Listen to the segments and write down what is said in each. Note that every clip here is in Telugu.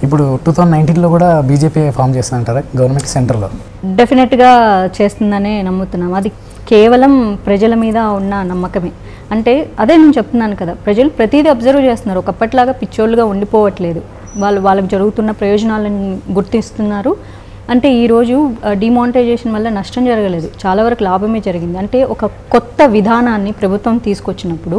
ఇప్పుడు టూ థౌజండ్ నైన్టీన్లో కూడా బీజేపీ ఫామ్ చేస్తుందంటారా గవర్నమెంట్ సెంటర్లో డెఫినెట్గా చేస్తుందనే నమ్ముతున్నాం అది కేవలం ప్రజల మీద ఉన్న నమ్మకమే అంటే అదే నేను చెప్తున్నాను కదా ప్రజలు ప్రతిదీ అబ్జర్వ్ చేస్తున్నారు ఒకప్పటిలాగా పిచ్చోళ్ళుగా ఉండిపోవట్లేదు వాళ్ళు వాళ్ళకి జరుగుతున్న ప్రయోజనాలను గుర్తిస్తున్నారు అంటే ఈరోజు డిమానిటైజేషన్ వల్ల నష్టం జరగలేదు చాలా వరకు లాభమే జరిగింది అంటే ఒక కొత్త విధానాన్ని ప్రభుత్వం తీసుకొచ్చినప్పుడు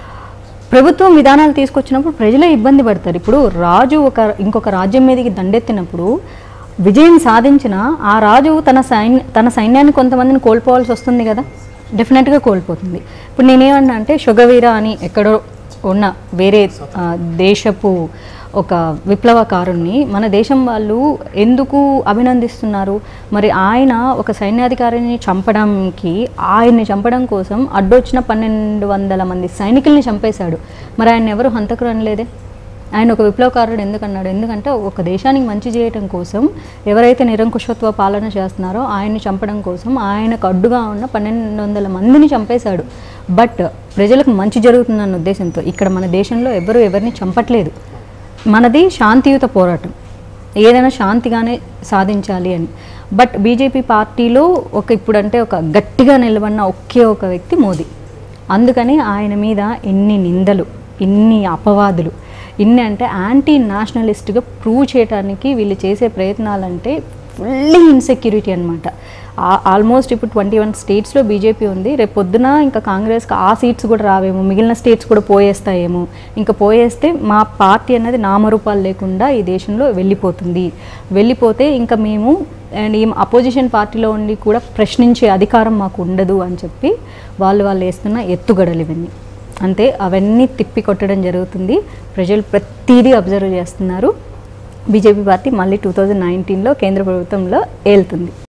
ప్రభుత్వం విధానాలు తీసుకొచ్చినప్పుడు ప్రజలే ఇబ్బంది పడతారు ఇప్పుడు రాజు ఒక ఇంకొక రాజ్యం మీదకి దండెత్తినప్పుడు విజయం సాధించిన ఆ రాజు తన సైన్య తన సైన్యాన్ని కొంతమందిని కోల్పోవాల్సి వస్తుంది కదా డెఫినెట్గా కోల్పోతుంది ఇప్పుడు నేనేమన్నా అంటే శుగవీర అని ఎక్కడో ఉన్న వేరే ఆ, దేశపు ఒక విప్లవకారుణ్ణి మన దేశం వాళ్ళు ఎందుకు అభినందిస్తున్నారు మరి ఆయన ఒక సైన్యాధికారిని చంపడానికి ఆయన్ని చంపడం కోసం అడ్డొచ్చిన పన్నెండు వందల మంది సైనికుల్ని చంపేశాడు మరి ఆయన ఎవరు హంతకుడు అనలేదే ఆయన ఒక విప్లవకారుడు ఎందుకన్నాడు ఎందుకంటే ఒక దేశానికి మంచి చేయటం కోసం ఎవరైతే నిరంకుశత్వ పాలన చేస్తున్నారో ఆయన్ని చంపడం కోసం ఆయనకు అడ్డుగా ఉన్న పన్నెండు వందల మందిని చంపేశాడు బట్ ప్రజలకు మంచి జరుగుతుందన్న ఉద్దేశంతో ఇక్కడ మన దేశంలో ఎవరు ఎవరిని చంపట్లేదు మనది శాంతియుత పోరాటం ఏదైనా శాంతిగానే సాధించాలి అని బట్ బీజేపీ పార్టీలో ఒక ఇప్పుడంటే ఒక గట్టిగా నిలబడిన ఒకే ఒక వ్యక్తి మోదీ అందుకని ఆయన మీద ఇన్ని నిందలు ఇన్ని అపవాదులు ఇన్ని అంటే యాంటీ నేషనలిస్ట్గా ప్రూవ్ చేయడానికి వీళ్ళు చేసే ప్రయత్నాలంటే ఫుల్లీ ఇన్సెక్యూరిటీ అనమాట ఆల్మోస్ట్ ఇప్పుడు ట్వంటీ వన్ స్టేట్స్లో బీజేపీ ఉంది రేపు పొద్దున ఇంకా కాంగ్రెస్కి ఆ సీట్స్ కూడా రావేమో మిగిలిన స్టేట్స్ కూడా పోయేస్తాయేమో ఇంకా పోయేస్తే మా పార్టీ అనేది నామరూపాలు లేకుండా ఈ దేశంలో వెళ్ళిపోతుంది వెళ్ళిపోతే ఇంకా మేము అండ్ ఈ అపోజిషన్ పార్టీలో ఉండి కూడా ప్రశ్నించే అధికారం మాకు ఉండదు అని చెప్పి వాళ్ళు వాళ్ళు వేస్తున్న ఎత్తుగడలు ఇవన్నీ అంతే అవన్నీ తిప్పి కొట్టడం జరుగుతుంది ప్రజలు ప్రతిదీ అబ్జర్వ్ చేస్తున్నారు బీజేపీ పార్టీ మళ్ళీ టూ థౌజండ్ నైన్టీన్లో కేంద్ర ప్రభుత్వంలో ఏలుతుంది